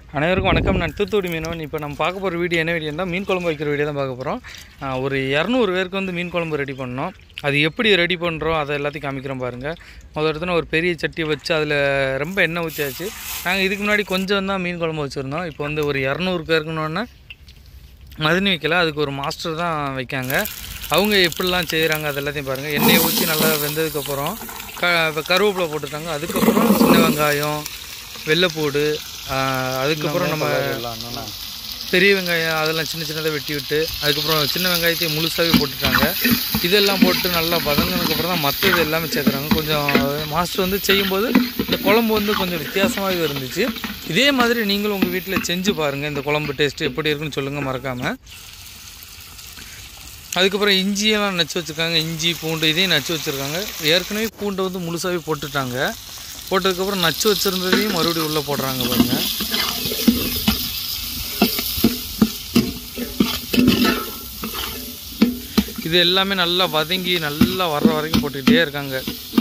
அனைவருக்கும் வணக்கம் நான் தூத்துக்குடி மீனவன் இப்போ நம்ம பார்க்க போகிற வீடியோ என்ன வீடியோனா மீன் குழம்பு வைக்கிற வீடியோ தான் பார்க்க போகிறோம் ஒரு இரநூறு பேருக்கு வந்து மீன் குழம்பு ரெடி பண்ணோம் அது எப்படி ரெடி பண்ணுறோம் அதை எல்லாத்தையும் காமிக்கிறோம் பாருங்கள் முதல் இடத்துல ஒரு பெரிய சட்டி வச்சு அதில் ரொம்ப எண்ணெய் ஊற்றியாச்சு நாங்கள் இதுக்கு முன்னாடி கொஞ்சம் தான் மீன் குழம்பு வச்சுருந்தோம் இப்போ வந்து ஒரு இரநூறு பேருக்குன்னொன்னே மதினி வைக்கல அதுக்கு ஒரு மாஸ்டர் தான் வைக்காங்க அவங்க எப்படிலாம் செய்கிறாங்க அது எல்லாத்தையும் பாருங்கள் எண்ணெயை ஊற்றி நல்லா வெந்ததுக்கப்புறம் க இப்போ கருவேப்பிலை போட்டுட்டாங்க அதுக்கப்புறம் சின்ன வெங்காயம் வெள்ளைப்பூடு ஆஹ், அதுக்கப்புறம் நம்ம பெரிய வெங்காயம் அதெல்லாம் சின்ன சின்னதாக வெட்டி விட்டு அதுக்கப்புறம் சின்ன வெங்காயத்தையும் முழுசாகவே போட்டுட்டாங்க இதெல்லாம் போட்டு நல்லா வதங்கினதுக்கப்புறம் தான் மற்ற இது எல்லாமே சேர்க்குறாங்க கொஞ்சம் மாஸ்டர் வந்து செய்யும்போது இந்த குழம்பு வந்து கொஞ்சம் வித்தியாசமாகவே இருந்துச்சு இதே மாதிரி நீங்களும் உங்கள் வீட்டில் செஞ்சு பாருங்கள் இந்த குழம்பு டேஸ்ட்டு எப்படி இருக்குன்னு சொல்லுங்கள் மறக்காமல் அதுக்கப்புறம் இஞ்சியெல்லாம் நச்சு வச்சுருக்காங்க இஞ்சி பூண்டு இதையும் நச்சு வச்சுருக்காங்க ஏற்கனவே பூண்டை வந்து முழுசாகவே போட்டுட்டாங்க போட்டதுக்கப்புறம் நச்சு வச்சுருந்ததையும் மறுபடியும் உள்ளே போடுறாங்க பாருங்கள் இது எல்லாமே நல்லா வதங்கி நல்லா வர்ற வரைக்கும் போட்டுக்கிட்டே இருக்காங்க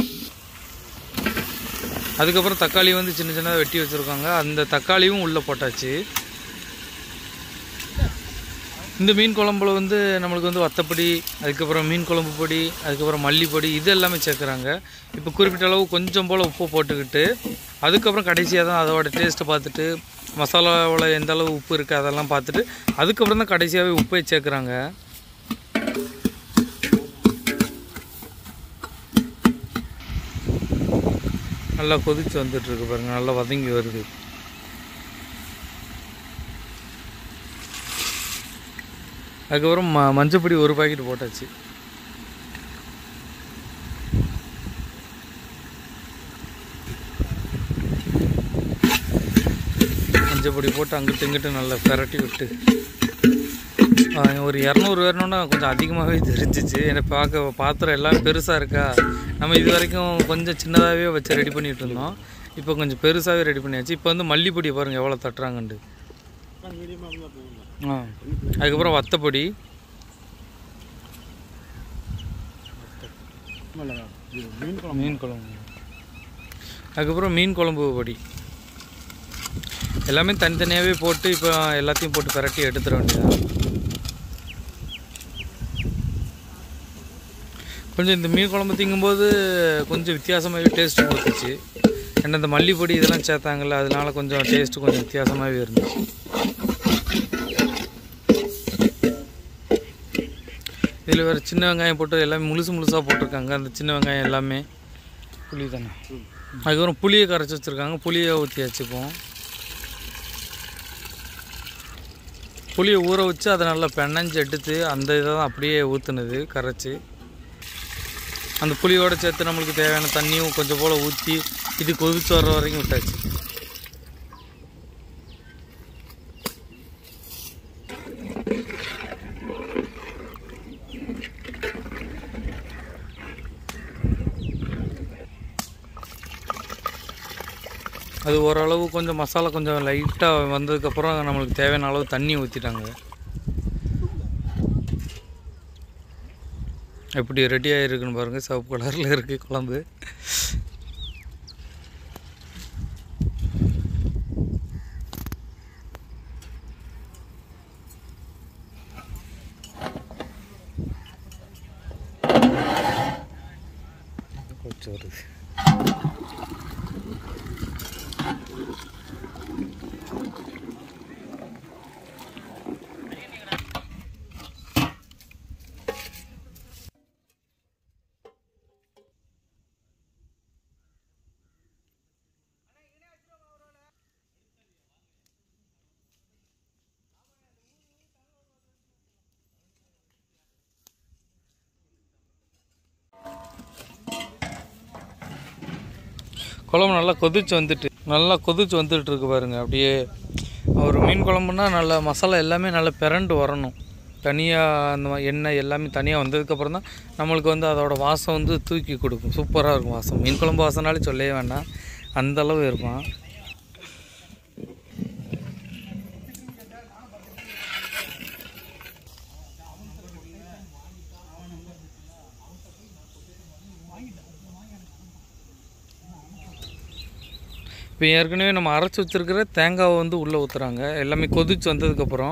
அதுக்கப்புறம் தக்காளி வந்து சின்ன சின்னதாக வெட்டி வச்சுருக்காங்க அந்த தக்காளியும் உள்ளே போட்டாச்சு இந்த மீன் குழம்புல வந்து நம்மளுக்கு வந்து வத்தப்பொடி அதுக்கப்புறம் மீன் குழம்பு பொடி அதுக்கப்புறம் மல்லிப்பொடி இது எல்லாமே சேர்க்குறாங்க இப்போ குறிப்பிட்ட அளவு கொஞ்சம் போல் உப்பு போட்டுக்கிட்டு அதுக்கப்புறம் கடைசியாக தான் அதோட டேஸ்ட்டை பார்த்துட்டு மசாலாவில் எந்த அளவு உப்பு இருக்குது அதெல்லாம் பார்த்துட்டு அதுக்கப்புறம் தான் கடைசியாகவே உப்பை சேர்க்குறாங்க நல்லா கொதிச்சு வந்துட்டு இருக்கு பாருங்க நல்லா வதங்கி வருது அதுக்கப்புறம் ம மஞ்சப்பொடி ஒரு பாக்கெட் போட்டாச்சு மஞ்சப்பொடி போட்டு அங்கிட்டு இங்கிட்டு நல்லா பிரட்டி விட்டு ஆ, ஒரு இரநூறு வேணும்னா கொஞ்சம் அதிகமாகவே தெரிஞ்சிச்சு எனக்கு பார்க்க பாத்திரம் எல்லாம் பெருசாக இருக்கா நம்ம இது வரைக்கும் கொஞ்சம் சின்னதாகவே வச்சு ரெடி பண்ணிகிட்டு இருந்தோம் இப்போ கொஞ்சம் பெருசாகவே ரெடி பண்ணியாச்சு இப்போ வந்து மல்லிப்பொடி பாருங்கள் எவ்வளோ தட்டுறாங்கண்டு ஆ அதுக்கப்புறம் வத்தப்பொடி மீன் குழம்பு அதுக்கப்புறம் மீன் குழம்பு பொடி எல்லாமே தனித்தனியாகவே போட்டு இப்போ எல்லாத்தையும் போட்டு பிரட்டி எடுத்துட வேண்டியதான் கொஞ்சம் இந்த மீன் குழம்பு திங்கும்போது கொஞ்சம் வித்தியாசமாகவே டேஸ்ட்டு கொடுத்துச்சு ஏன்னா இந்த மல்லிப்பொடி இதெல்லாம் சேர்த்தாங்கல்ல அதனால கொஞ்சம் டேஸ்ட்டு கொஞ்சம் வித்தியாசமாகவே இருந்துச்சு இதில் வேறு சின்ன வெங்காயம் போட்டு எல்லாமே முழுசு முழுசாக போட்டிருக்காங்க அந்த சின்ன வெங்காயம் எல்லாமே புளி தானே அதுக்கப்புறம் புளியை கரைச்சி வச்சுருக்காங்க புளியை ஊற்றி வச்சுப்போம் புளியை ஊற வச்சு அதை நல்லா பெனஞ்சு எடுத்து அந்த இதை தான் அப்படியே ஊற்றுனது கரைச்சி அந்த புளியோட சேர்த்து நம்மளுக்கு தேவையான தண்ணியும் கொஞ்சம் போல் ஊற்றி இது கொதிச்சு வர்ற வரைக்கும் விட்டாச்சு அது ஓரளவு கொஞ்சம் மசாலா கொஞ்சம் லைட்டாக வந்ததுக்கப்புறம் நம்மளுக்கு தேவையான அளவு தண்ணி ஊற்றிட்டாங்க எப்படி ரெடியாக இருக்குன்னு பாருங்கள் சிவப்பு கலரில் இருக்குது குழம்பு கொச்சு வருது குழம்பு நல்லா கொதிச்சு வந்துட்டு நல்லா கொதிச்சு வந்துட்டு இருக்கு பாருங்க அப்படியே ஒரு மீன் குழம்புனா நல்லா மசாலா எல்லாமே நல்லா பிறண்டு வரணும் தனியாக அந்த மா- எண்ணெய் எல்லாமே தனியாக வந்ததுக்கப்புறம் தான் நம்மளுக்கு வந்து அதோட வாசம் வந்து தூக்கி கொடுக்கும் சூப்பராக இருக்கும் வாசம் மீன் குழம்பு வாசம்னாலே சொல்லவே வேண்டாம் அந்த அளவு இருக்கும் இப்போ ஏற்கனவே நம்ம அரைச்சி வச்சுருக்கிற தேங்காவை வந்து உள்ளே ஊற்றுறாங்க எல்லாமே கொதிச்சு வந்ததுக்கப்புறம்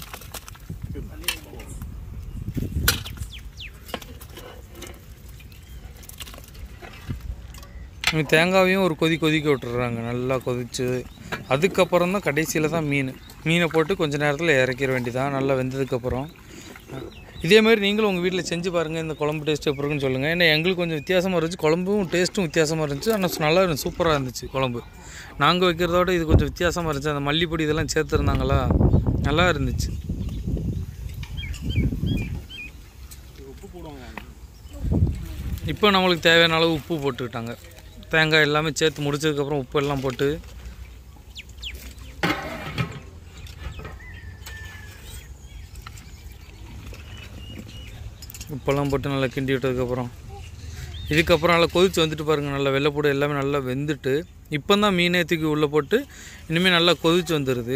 இந்த தேங்காவையும் ஒரு கொதி கொதிக்க விட்டுறாங்க நல்லா கொதிச்சு அதுக்கப்புறம் தான் கடைசியில் தான் மீன் மீனை போட்டு கொஞ்ச நேரத்தில் இறக்கிற வேண்டியதான் நல்லா வெந்ததுக்கப்புறம் இதே மாதிரி நீங்களும் உங்கள் வீட்டில் செஞ்சு பாருங்கள் இந்த குழம்பு டேஸ்ட் எப்படி இருக்குன்னு சொல்லுங்கள் ஏன்னா எங்களுக்கு கொஞ்சம் வித்தியாசமாக இருந்துச்சு குழம்பும் டேஸ்ட்டும் வித்தியாசமாக இருந்துச்சு ஆனால் நல்லா இருந்துச்சு சூப்பராக இருந்துச்சு குழம்பு நாங்கள் வைக்கிறதோட இது கொஞ்சம் வித்தியாசமாக இருந்துச்சு அந்த மல்லிப்பொடி இதெல்லாம் சேர்த்துருந்தாங்களா நல்லா இருந்துச்சு இப்போ நம்மளுக்கு தேவையான அளவு உப்பு போட்டுக்கிட்டாங்க தேங்காய் எல்லாமே சேர்த்து முடிச்சதுக்கப்புறம் உப்பு எல்லாம் போட்டு உப்பெல்லாம் போட்டு நல்லா கிண்டி விட்டதுக்கப்புறம் இதுக்கப்புறம் நல்லா கொதிச்சு வந்துட்டு பாருங்கள் நல்லா வெள்ளைப்பூடு எல்லாமே நல்லா வெந்துட்டு இப்போ தான் மீனே தூக்கி உள்ளே போட்டு இனிமேல் நல்லா கொதிச்சு வந்துடுது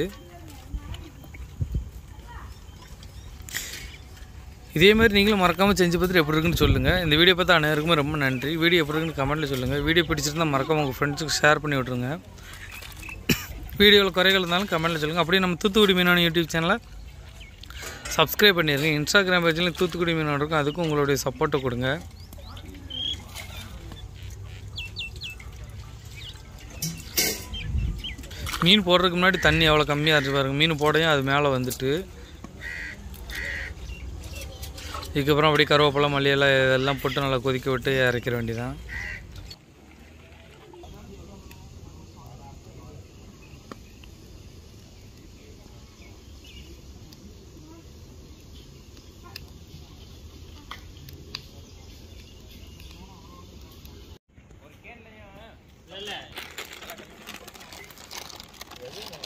இதே மாதிரி நீங்களும் மறக்காமல் செஞ்சு பார்த்துட்டு எப்படி இருக்குன்னு சொல்லுங்கள் இந்த வீடியோ பார்த்து அனைவருக்குமே ரொம்ப நன்றி வீடியோ எப்படி இருக்குன்னு கமெண்ட்டில் சொல்லுங்கள் வீடியோ பிடிச்சிருந்தா மறக்காம உங்கள் ஃப்ரெண்ட்ஸுக்கு ஷேர் பண்ணி விட்ருங்க வீடியோவில் குறைகள் இருந்தாலும் கமெண்ட்டில் சொல்லுங்கள் அப்படியே நம்ம தூத்துக்குடி மீனான யூடியூப் சேனலை சப்ஸ்கிரைப் பண்ணிடுங்க இன்ஸ்டாகிராம் பேஜில் தூத்துக்குடி மீனான இருக்கும் அதுக்கும் உங்களுடைய சப்போர்ட்டை கொடுங்க மீன் போடுறதுக்கு முன்னாடி தண்ணி எவ்வளோ கம்மியாக இருந்துச்சு பாருங்க மீன் போடையும் அது மேலே வந்துட்டு இதுக்கப்புறம் அப்படியே கருவேப்பிலை மல்லியெல்லாம் இதெல்லாம் போட்டு நல்லா கொதிக்க விட்டு இறக்கிற வேண்டியதான் இல்ல